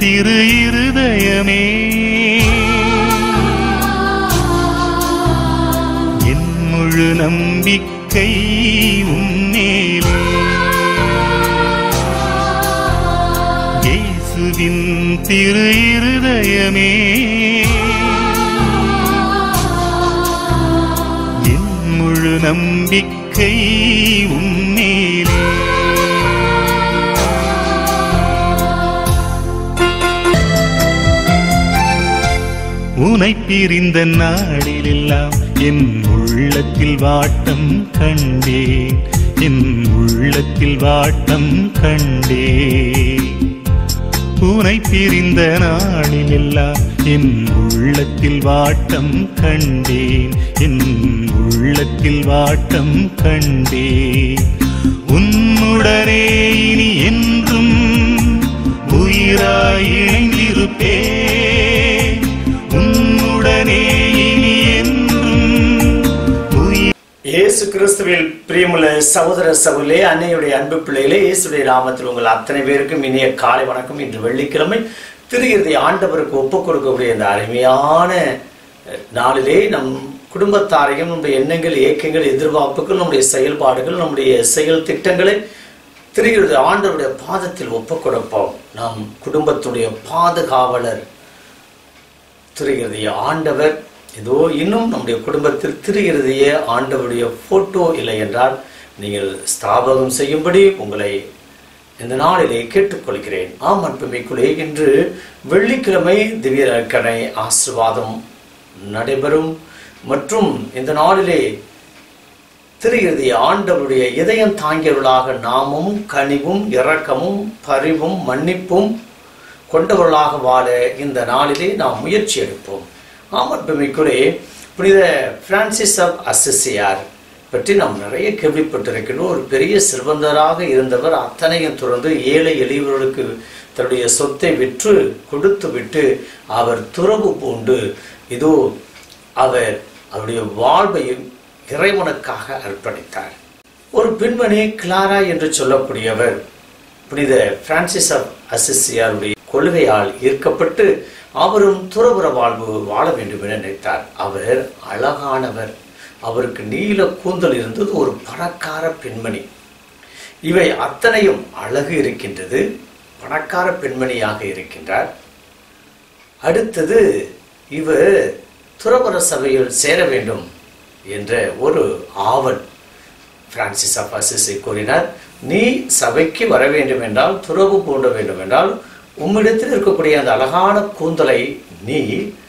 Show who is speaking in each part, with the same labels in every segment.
Speaker 1: திரு இருதயமே என் முழு நம்பிக்கை உன்னேலே இயேசுவின் திரு இருதயமே என் முழு நம்பிக்கை உன்னேலே உனை பிரிந்த நாளிலெல்லாம் என் உள்ளத்தில் வாட்டம் கண்டேன் என் உள்ளத்தில் வாட்டம் கண்டேன் உனை பிரிந்த நாளிலெல்லாம் என் உள்ளத்தில் வாட்டம் கண்டேன் என் உள்ளத்தில் வாட்டம் கண்டேன் உன்னுடனே இனி என்றும் உயிராய் இணைந்திருப்பேன் உன்னுடனே இனி என்றும் உயிர்
Speaker 2: இயேசு கிறிஸ்துவில் பிரியமுள்ள சகோதர சகோதரே அன்னையுடைய அன்பு பிள்ளைகளே இயேசுடைய நாமத்தில் உங்கள் அத்தனை பேருக்கும் இனிய காலை வணக்கம் இன்று வெள்ளிக்கிழமை திருகிருதி ஆண்டவருக்கு ஒப்புக் கொடுக்கக்கூடிய இந்த அருமையான அஹ், நாளிலே நம் குடும்பத்தாரையும் நம்முடைய எண்ணங்கள் இயக்கங்கள் எதிர்பார்ப்புகள் நம்முடைய செயல்பாடுகள் நம்முடைய செயல் திட்டங்களை திருகிருதி ஆண்டவருடைய பாதத்தில் ஒப்புக் கொடுப்போம் நம் குடும்பத்துடைய பாதுகாவலர் திருகிருதிய ஆண்டவர் இதோ இன்னும் நம்முடைய குடும்பத்தில் திருகிருதிய ஆண்டவருடைய போட்டோ இல்லை என்றால் நீங்கள் ஸ்தாபகம் செய்யும்படி உங்களை இந்த நாளிலே கேட்டுக்கொள்கிறேன் ஆம் அன்புமைக்குள்ளே இன்று வெள்ளிக்கிழமை திவ்ய நற்கனை ஆசிர்வாதம் நடைபெறும் மற்றும் இந்த நாளிலே திருகிருதி ஆண்டவருடைய இதயம் தாங்கியவர்களாக நாமும் கனிவும் இரக்கமும் பரிவும் மன்னிப்பும் கொண்டவர்களாக வாழ இந்த நாளிலே நாம் முயற்சி எடுப்போம் ஆமற்பமிக்குள்ளே புனித பிரான்சிஸ் ஆஃப் அசிசியார் பற்றி நாம் நிறைய கேள்விப்பட்டிருக்கிறோம் ஒரு பெரிய செல்வந்தராக இருந்தவர் அத்தனையும் தொடர்ந்து ஏழை எளியவர்களுக்கு தன்னுடைய சொத்தை விற்று கொடுத்து விட்டு அவர் துறவு பூண்டு இதோ அவர் அவருடைய வாழ்வையும் இறைவனுக்காக அர்ப்பணித்தார் ஒரு பெண்மணி கிளாரா என்று சொல்லக்கூடியவர் புனித பிரான்சிஸ் ஆஃப் அசிசியாருடைய கொள்கையால் ஈர்க்கப்பட்டு அவரும் துறவுற வாழ்வு வாழ வேண்டும் என நினைத்தார் அவர் அழகானவர் அவருக்கு நீல கூந்தல் இருந்தது ஒரு பணக்கார பெண்மணி இவை அத்தனையும் அழகு இருக்கின்றது பணக்கார பெண்மணியாக இருக்கின்றார் அடுத்தது இவர் துறவர சபையில் சேர வேண்டும் என்ற ஒரு ஆவல் பிரான்சிஸ் ஆஃப் அசிஸை கூறினார் நீ சபைக்கு வர வேண்டும் என்றால் துறவு பூண்ட வேண்டும் என்றால் உம்மிடத்தில் இருக்கக்கூடிய அந்த அழகான கூந்தலை நீ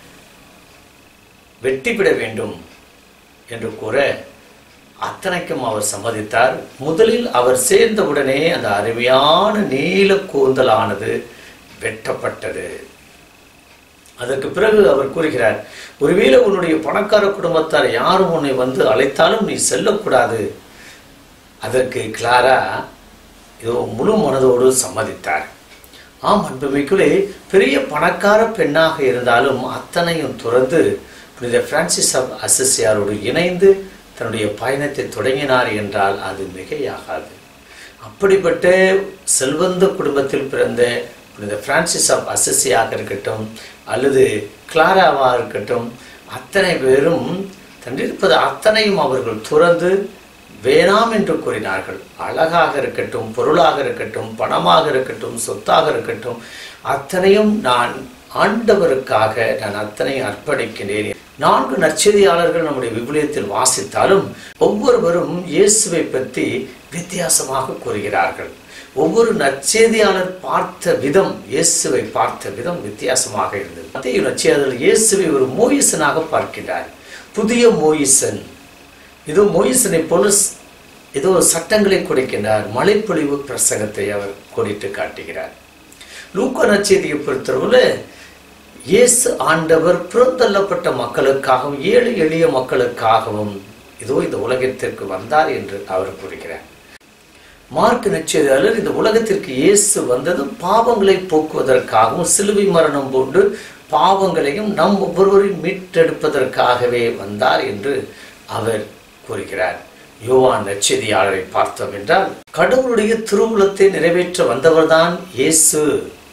Speaker 2: வெட்டிவிட வேண்டும் என்று கூற அத்தனைக்கும் அவர் சம்மதித்தார் முதலில் அவர் சேர்ந்தவுடனே அந்த அருமையான நீல கூந்தலானது வெட்டப்பட்டது அதற்கு பிறகு அவர் கூறுகிறார் ஒருவேளை உன்னுடைய பணக்கார குடும்பத்தார் யாரும் உன்னை வந்து அழைத்தாலும் நீ செல்லக்கூடாது அதற்கு கிளாரா இதோ முழு மனதோடு சம்மதித்தார் ஆம் அன்புமிக்குள்ளே பெரிய பணக்கார பெண்ணாக இருந்தாலும் அத்தனையும் துறந்து புனித பிரான்சிஸ் ஆஃப் அசிசியாரோடு இணைந்து தன்னுடைய பயணத்தை தொடங்கினார் என்றால் அது மிகையாகாது அப்படிப்பட்ட செல்வந்த குடும்பத்தில் பிறந்த புனித பிரான்சிஸ் ஆஃப் அசிசியாக இருக்கட்டும் அல்லது கிளாராவாக இருக்கட்டும் அத்தனை பேரும் தண்டிருப்பது அத்தனையும் அவர்கள் துறந்து வேணாம் என்று கூறினார்கள் அழகாக இருக்கட்டும் பொருளாக இருக்கட்டும் பணமாக இருக்கட்டும் சொத்தாக இருக்கட்டும் அத்தனையும் நான் ஆண்டவருக்காக நான் அத்தனையும் அர்ப்பணிக்கிறேன் நான்கு நற்செய்தியாளர்கள் நம்முடைய விவிலியத்தில் வாசித்தாலும் ஒவ்வொருவரும் இயேசுவை பற்றி வித்தியாசமாக கூறுகிறார்கள் ஒவ்வொரு நற்செய்தியாளர் பார்த்த விதம் இயேசுவை பார்த்த விதம் வித்தியாசமாக இருந்தது மத்திய நற்செய்தியாளர் இயேசுவை ஒரு மோயிசனாக பார்க்கிறார் புதிய மோயிசன் இதோ மோயிசனை போல ஸ்- ஏதோ சட்டங்களை கொடுக்கின்றார் மழைப்பொழிவு பிரசங்கத்தை அவர் கோடிட்டு காட்டுகிறார் லூக்கா நற்செய்தியை பொறுத்தளவில் இயேசு ஆண்டவர் புறந்தள்ளப்பட்ட மக்களுக்காகவும் ஏழை எளிய மக்களுக்காகவும் இதோ இந்த உலகத்திற்கு வந்தார் என்று அவர் கூறுகிறார் மார்க் நச்செய்தியாளர் இந்த உலகத்திற்கு இயேசு வந்தது பாவங்களை போக்குவதற்காகவும் சிலுவை மரணம் போன்று பாவங்களையும் நம் ஒவ்வொருவரையும் மீட்டெடுப்பதற்காகவே வந்தார் என்று அவர் கூறுகிறார் யோவான் நச்செய்தியாளரை பார்த்தோம் என்றால் கடவுளுடைய திருவுளத்தை நிறைவேற்ற வந்தவர்தான் இயேசு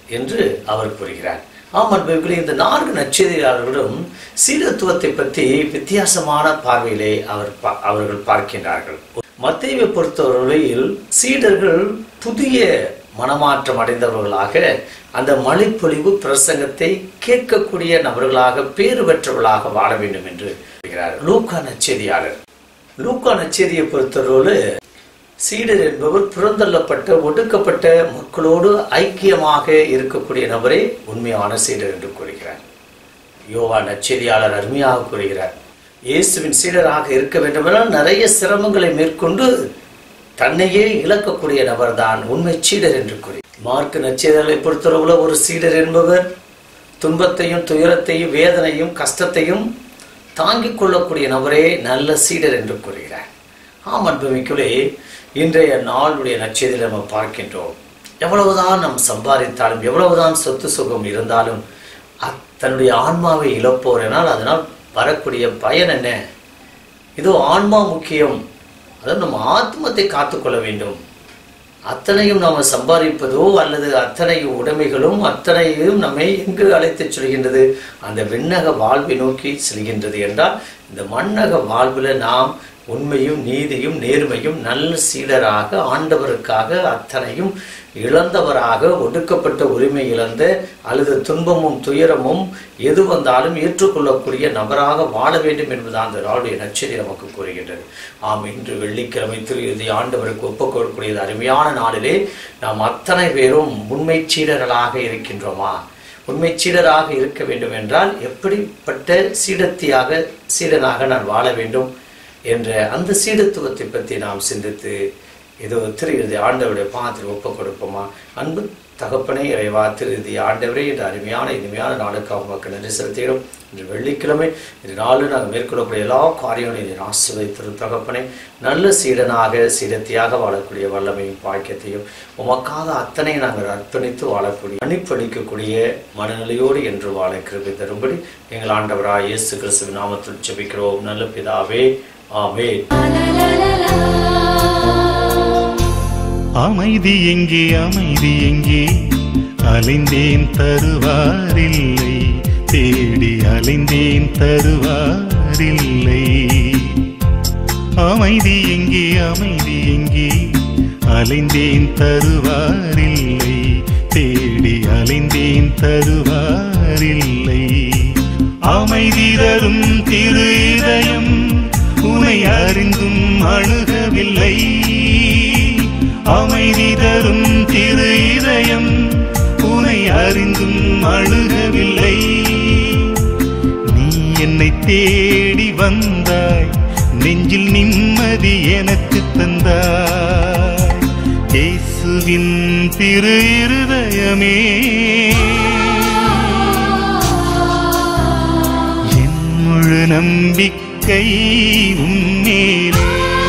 Speaker 2: என்று அவர் கூறுகிறார் ஆம் அன்பர்களே இந்த நான்கு நற்செய்தியாளர்களும் சீடத்துவத்தை பற்றி வித்தியாசமான பார்வையிலே அவர் பா- அவர்கள் பார்க்கின்றார்கள் மத்தேயுவை பொறுத்தவரையில் சீடர்கள் புதிய மனமாற்றம் அடைந்தவர்களாக அந்த மழைப்பொழிவு பிரசங்கத்தை கேட்கக்கூடிய நபர்களாக பேறு பெற்றவர்களாக வாழ வேண்டும் என்று கூறுகிறார் லூக்கா நற்செய்தியாளர் லூக்கா நற்செய்தியை பொறுத்தவரையில் சீடர் என்பவர் புறந்தள்ளப்பட்ட ஒடுக்கப்பட்ட மக்களோடு ஐக்கியமாக இருக்கக்கூடிய நபரே உண்மையான சீடர் என்று கூறுகிறார் யோவா நற்செய்தியாளர் அருமையாக கூறுகிறார் இயேசுவின் சீடராக இருக்க வேண்டுமென்றால் நிறைய சிரமங்களை மேற்கொண்டு தன்னையே இழக்கக்கூடிய நபர்தான் உண்மை சீடர் என்று கூறி மார்க் நற்செய்தியாளரை பொறுத்தளவுல ஒரு சீடர் என்பவர் துன்பத்தையும் துயரத்தையும் வேதனையும் கஷ்டத்தையும் தாங்கிக் கொள்ளக்கூடிய நபரே நல்ல சீடர் என்று கூறுகிறார் ஆம் அன்புமிக்குள்ளே இன்றைய நாளுடைய நற்செய்தியில் நம்ம பார்க்கின்றோம் எவ்வளவுதான் நாம் சம்பாதித்தாலும் எவ்வளவுதான் சொத்து சுகம் இருந்தாலும் அத்- தன்னுடைய ஆன்மாவை இழப்போரெனால் அதனால் வரக்கூடிய பயன் என்ன இதோ ஆன்மா முக்கியம் அதாவது நம்ம ஆத்மத்தை காத்துக்கொள்ள வேண்டும் அத்தனையும் நாம் சம்பாதிப்பதோ அல்லது அத்தனை உடைமைகளும் அத்தனையும் நம்மை எங்கு அழைத்துச் செல்கின்றது அந்த விண்ணக வாழ்வை நோக்கி செல்கின்றது என்றால் இந்த மண்ணக வாழ்வில் நாம் உண்மையும் நீதியும் நேர்மையும் நல்ல சீடராக ஆண்டவருக்காக அத்தனையும் இழந்தவராக ஒடுக்கப்பட்ட உரிமை இழந்த அல்லது துன்பமும் துயரமும் எது வந்தாலும் ஏற்றுக்கொள்ளக்கூடிய நபராக வாழ வேண்டும் என்பதுதான் அந்த நாளுடைய நச்சரி நமக்கு கூறுகின்றது ஆம் இன்று வெள்ளிக்கிழமை திரு இறுதி ஆண்டவருக்கு ஒப்புக்கொள்ளக்கூடியது அருமையான நாளிலே நாம் அத்தனை பேரும் உண்மை சீடர்களாக இருக்கின்றோமா உண்மை சீடராக இருக்க வேண்டும் என்றால் எப்படிப்பட்ட சீடத்தியாக சீடனாக நான் வாழ வேண்டும் என்ற அந்த சீடத்துவத்தை பற்றி நாம் சிந்தித்து ஏதோ திரு இறுதி ஆண்டவருடைய பாதத்தில் ஒப்புக் கொடுப்போமா அன்பு தகப்பனே இறைவா திரு இறுதி ஆண்டவரே இந்த அருமையான இனிமையான நாளுக்கு அவங்களுக்கு நன்றி செலுத்துகிறோம் இன்று வெள்ளிக்கிழமை இந்த நாளில் நாங்கள் மேற்கொள்ளக்கூடிய எல்லா காரியங்களையும் இதை ஆசிர்வதித்திரு தகப்பனே நல்ல சீடனாக சீடத்தியாக வாழக்கூடிய வல்லமையும் பாக்கியத்தையும் உமக்காக அத்தனை நாங்கள் அர்ப்பணித்து வாழக்கூடிய அனுப்பளிக்கக்கூடிய மனநிலையோடு என்று வாழ கிருபை தரும்படி எங்கள் ஆண்டவராய் இயேசு கிறிஸ்துவின் நாமத்தில் ஜெபிக்கிறோம் நல்ல பிதாவே ஆமென்
Speaker 1: அமைதி எங்கே அமைதி எங்கே அலைந்தேன் தருவாரில்லை தேடி அலைந்தேன் தருவாரில்லை அமைதி எங்கே அமைதி எங்கே அலைந்தேன் தருவாரில்லை தேடி அலைந்தேன் தருவாரில்லை அமைதி தரும் திரு இதயம் உனை அறிந்தும் அணுகவில்லை அமைதி தரும் திரு இதயம் உனை அறிந்தும் அணுகவில்லை நீ என்னை தேடி வந்தாய் நெஞ்சில் நிம்மதி எனக்கு தந்தாய் இயேசுவின் திரு இருதயமே என் முழு நம்பிக்கை உன்னேலே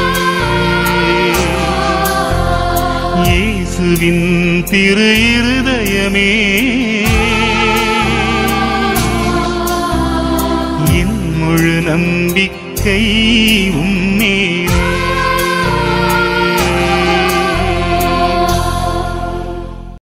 Speaker 1: இயேசுவின் திரு இருதயமே என் முழு நம்பிக்கை உன்னேலே